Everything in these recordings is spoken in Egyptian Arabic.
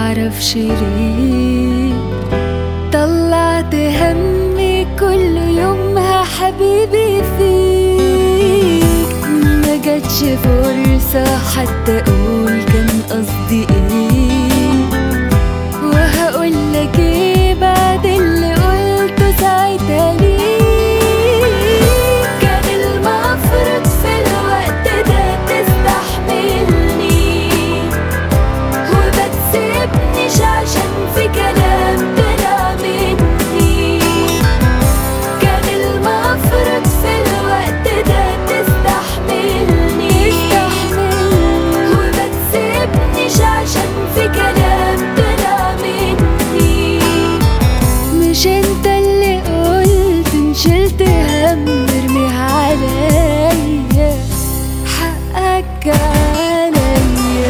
معرفش ليه طلعت همي كل يومها حبيبي فيك ما جاتش فرصة حتى اقول كان قصدي ايه وهقولك ايه بعد اللي قلته ساعتها ليه كان المفروض في الوقت ده تستحملني وما تسيبنيش عشان في كلام طلع مني كان المفروض في الوقت ده تستحملني وما تسيبنيش عشان في كلام طلع مني مش انت اللي قلت ان شلت هم ارميها عليا حقك عليا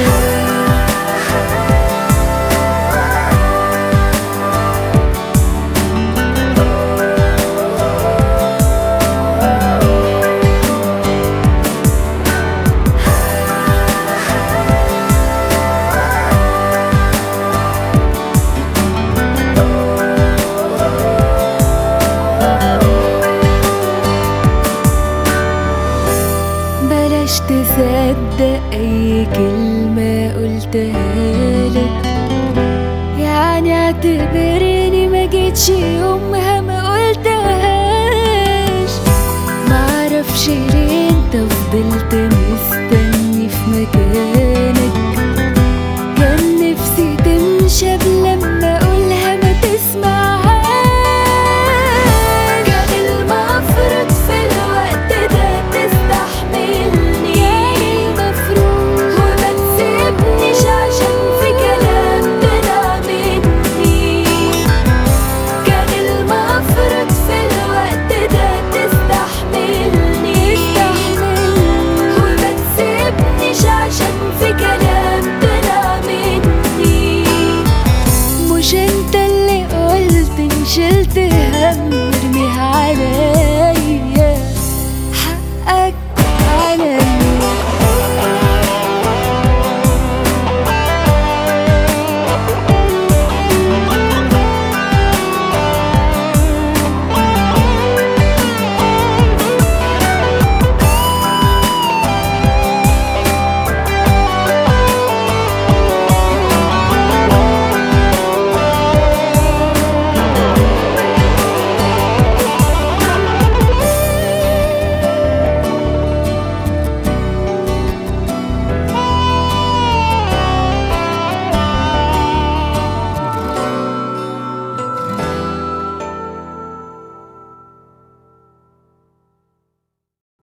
بلاش تصدق اي كلمة قلتها لك يعني اعتبرني ما جيتش يومها